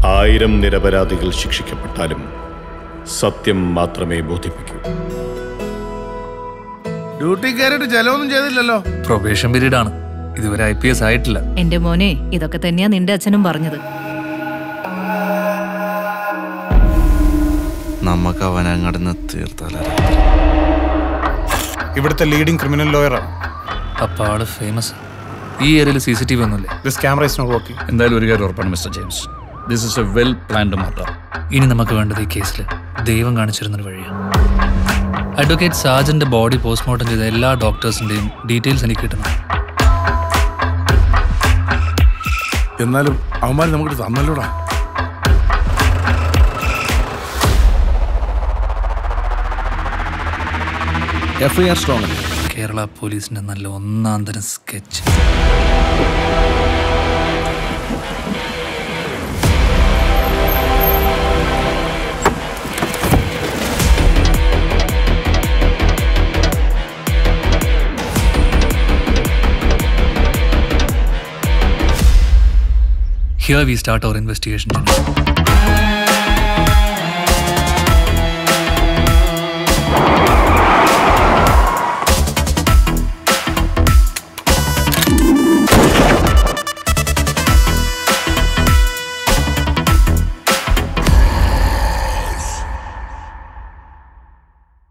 ആയിരം നിരപരാധികൾ ശിക്ഷിക്കപ്പെട്ടാലും സത്യം മാത്രമേ ബോധിപ്പിക്കൂ ഡ്യൂട്ടി കയറിയിട്ട് ചെലവൊന്നും ചെയ്തില്ലല്ലോ പ്രൊബേഷൻ പീരീഡ് ആണ് ഇതുവരെ ഐ പി എസ് ആയിട്ടില്ല എന്റെ മോനെ ഇതൊക്കെ തന്നെയാ നിന്റെ അച്ഛനും പറഞ്ഞത് നമുക്ക് അവനങ്ങടന്ന് തീർത്താല ഇവിടുത്തെ ലീഡിംഗ് ക്രിമിനൽ ലോയറാണ് അപ്പൊ ആള് ഫേമസ് ഈ ഏരിയയിൽ സി സി ടി വി ഒന്നുമില്ലേ this camera is not working എന്തായാലും ഒരു കാര്യം ഉറപ്പാണ് mister James this is a well planned murder ഇനി നമുക്ക് വേണ്ടത് ഈ കേസിൽ ദൈവം കാണിച്ചിരുന്നൊരു വഴിയാണ് അഡ്വക്കേറ്റ് സാജന്റെ ബോഡി പോസ്റ്റ്മോർട്ടം ചെയ്ത എല്ലാ ഡോക്ടേഴ്സിന്റെയും ഡീറ്റെയിൽസ് എനിക്ക് കിട്ടണം എന്നാലും അവന്മാർ നമുക്ക് തന്നല്ലോടാ എഫ്ഐആർ സ്ട്രോങ് അല്ലേ കേരള പോലീസിന്റെ നല്ല ഒന്നാം തരം sketch Here we start our investigation. General.